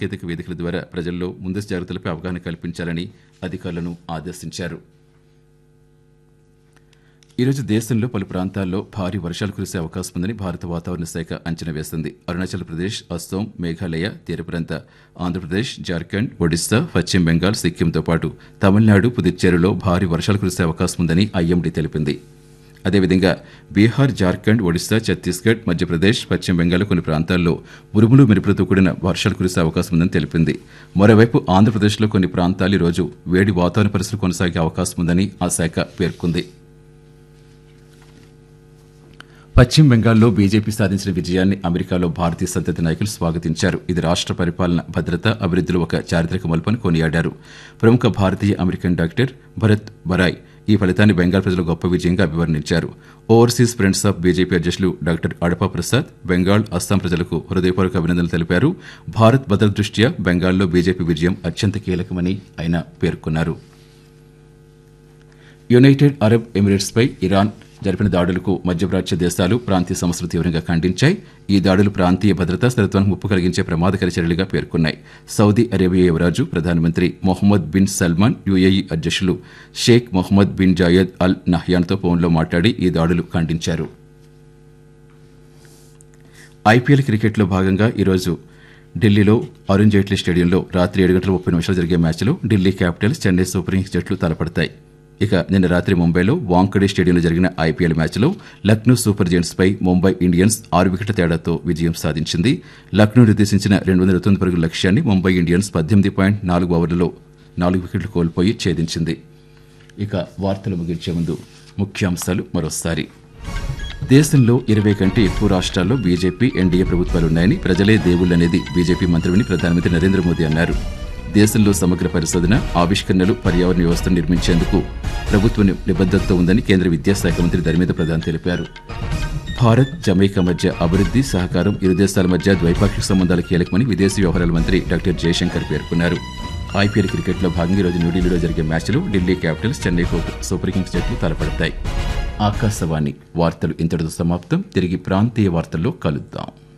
సాంకేతిక వేదికల ద్వారా ప్రజల్లో ముందస్తు జాగ్రత్తలపై అవగాహన కల్పించాలని అధికారులను ఆదేశించారు ఈరోజు దేశంలో పలు ప్రాంతాల్లో భారీ వర్షాలు కురిసే అవకాశం ఉందని భారత వాతావరణ శాఖ అంచనా వేసింది అరుణాచల్ ప్రదేశ్ అస్సోం మేఘాలయ తీర ప్రాంత ఆంధ్రప్రదేశ్ జార్ఖండ్ ఒడిశా పశ్చిమ బెంగాల్ సిక్కింతో పాటు తమిళనాడు పుదుచ్చేరిలో భారీ వర్షాలు కురిసే అవకాశం ఉందని ఐఎండీ తెలిపింది అదేవిధంగా బీహార్ జార్ఖండ్ ఒడిశా ఛత్తీస్గఢ్ మధ్యప్రదేశ్ పశ్చిమ బెంగాల్ కొన్ని ప్రాంతాల్లో ఉరుములు మెరుపులతో కూడిన వర్షాలు కురిసే అవకాశం ఉందని తెలిపింది మరోవైపు ఆంధ్రప్రదేశ్లో కొన్ని ప్రాంతాలు ఈ రోజు వేడి వాతావరణ పరిస్థితులు కొనసాగే అవకాశం ఉందని ఆ శాఖ పేర్కొంది పశ్చిమ బెంగాల్లో బీజేపీ సాధించిన విజయాన్ని అమెరికాలో భారతీయ సంతతి నాయకులు స్వాగతించారు ఇది రాష్ట్ర పరిపాలన భద్రత అభివృద్ధిలో ఒక చారిత్రక మలుపని కొనియాడారు ప్రముఖ భారతీయ అమెరికన్ డాక్టర్ భరత్ బరాయ్ ఈ ఫలితాన్ని బెంగాల్ ప్రజలు గొప్ప విజయంగా అభివర్ణించారు ఓవర్సీస్ ఫ్రెండ్స్ ఆఫ్ బీజేపీ అధ్యక్షులు డాక్టర్ అడపా ప్రసాద్ బెంగాల్ అస్సాం ప్రజలకు హృదయపూర్వక అభినందనలు తెలిపారు భారత్ భద్రత దృష్ట్యా బెంగాల్లో బీజేపీ విజయం అత్యంత కీలకమని ఆయన పేర్కొన్నారు యునైటెడ్ అరబ్ ఎమిరేట్స్పై ఇరాన్ జరిపిన దాడులకు మధ్యప్రాచ్య దేశాలు ప్రాంతీయ సంస్థలు తీవ్రంగా ఖండించాయి ఈ దాడులు ప్రాంతీయ భద్రతా స్థిరత్వానికి ముప్పు కలిగించే ప్రమాదకర చర్యలుగా పేర్కొన్నాయి సౌదీ అరేబియా యువరాజు ప్రధానమంత్రి మొహమ్మద్ బిన్ సల్మాన్ యుఏఈ అధ్యక్షులు Sheikh Mohammed bin Zayed al నహ్యాన్తో ఫోన్లో మాట్లాడి ఈ దాడులు ఖండించారు ఐపీఎల్ క్రికెట్లో భాగంగా ఈరోజు ఢిల్లీలో అరుణ్ జైట్లీ స్టేడియంలో రాత్రి ఏడు గంటల ముప్పై నిమిషాలు జరిగే మ్యాచ్లో Delhi Capitals Chennai Super Kings జట్లు తలపడతాయి ఇక నిన్న రాత్రి ముంబైలో వాంకడే స్టేడియంలో జరిగిన ఐపీఎల్ మ్యాచ్లో లక్నో సూపర్ జెయింట్స్ పై ముంబై ఇండియన్స్ ఆరు వికెట్ల తేడాతో విజయం సాధించింది లక్నో నిర్దేశించిన రెండు వందల తొమ్మిది పరుగుల లక్ష్యాన్ని ముంబై ఇండియన్స్ పద్దెనిమిది పాయింట్ నాలుగు ఓవర్లలో నాలుగు వికెట్లు కోల్పోయి ఛేదించింది ఇక వార్తలు ముగించే ముందు ముఖ్యాంశాలు మరోసారి దేశంలో ఇరవై కంటే ఎక్కువ రాష్ట్రాల్లో బీజేపీ ఎన్డీఏ ప్రభుత్వాలున్నాయని ప్రజలే దేవుళ్లనేది బీజేపీ మంత్రిని ప్రధానమంత్రి నరేంద్ర మోదీ అన్నారు దేశంలో సమగ్ర పరిశోధన ఆవిష్కరణలు పర్యావరణ వ్యవస్థను నిర్మించేందుకు ప్రభుత్వం నిబద్దతతో ఉందని కేంద్ర విద్యాశాఖ మంత్రి ధర్మేంద్ర ప్రధాన్ తెలిపారు భారత్ జమైకా మధ్య అభివృద్ది సహకారం ఇరు దేశాల మధ్య ద్వైపాక్షిక సంబంధాలు కీలకమని విదేశీ వ్యవహారాల మంత్రి డాక్టర్ జయశంకర్ పేర్కొన్నారు ఐపీఎల్ క్రికెట్లో భాగంగా ఈరోజు న్యూఢిల్లీలో జరిగే మ్యాచ్లో Delhi Capitals Chennai Super Kings జట్లు తలపడతాయి ఆకాశవాణి వార్తలు ఇంతటితో సమాప్తం తిరిగి ప్రాంతీయ వార్తల్లో కలుద్దాం